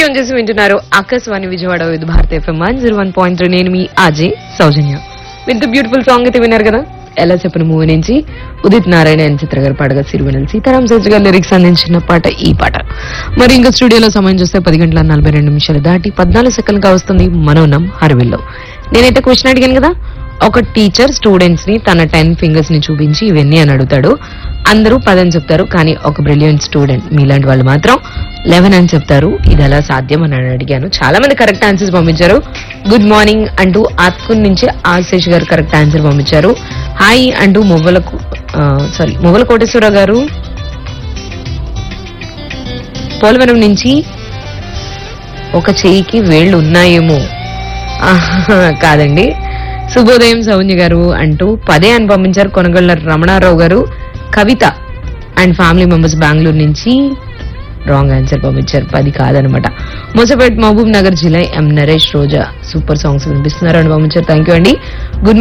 tune చేసి వింటున్నారు Akashvani Vijayawada with Bharat FM one zero one point three నేను మీ Ajay Soujanya with beautiful song అయితే విన్నారు కదా ఎలా చెప్పిన మూవీ నుంచి ఉదిత్ నారాయణ అండ్ చిత్ర గారు పాడగా సిరివెనల్ సీతారాం శేష్ గారు లిరిక్స్ అందించిన పాట ఈ పాట మరి ఇంకా స్టూడియోలో సమయం చూస్తే పది గంటల నలభై రెండు నిమిషాలు దాటి పద్నాలుగు సెకండ్గా వస్తుంది మనోనం హర్విల్లో నేనైతే క్వశ్చన్ అడిగాను కదా ఒక టీచర్ స్టూడెంట్స్ ని తన టెన్ ఫింగర్స్ ని చూపించి ఇవన్నీ అని అడుగుతాడు అందరూ పదని చెప్తారు కానీ ఒక బ్రిలియంట్ స్టూడెంట్ మీలాంటి వాళ్ళు మాత్రం లెవెన్ అని చెప్తారు ఇది ఎలా సాధ్యం అని అడిగాను చాలా మంది కరెక్ట్ ఆన్సర్స్ పంపించారు గుడ్ మార్నింగ్ అంటూ ఆత్కున్ నుంచి ఆశేష్ గారు కరెక్ట్ ఆన్సర్ పంపించారు హాయ్ అంటూ మువ్వలకు సారీ మువ్వల కోటేశ్వర గారు పోలవరం నుంచి ఒక చెయ్యికి వేళ్ళు ఉన్నాయేమో ఆహా, కాదండి శుభోదయం సౌన్య గారు అంటూ పదే అని పంపించారు Konagalla Ramana Rao garu Kavitha and family members Bengaluru నుంచి రాంగ్ ఆన్సర్ పంపించారు పది కాదనమాట మోసపేట్ మహబూబ్ నగర్ జిల్లా M Naresh Roja super songs వినిపిస్తున్నారు అని పంపించారు థ్యాంక్ యూ అండి గుడ్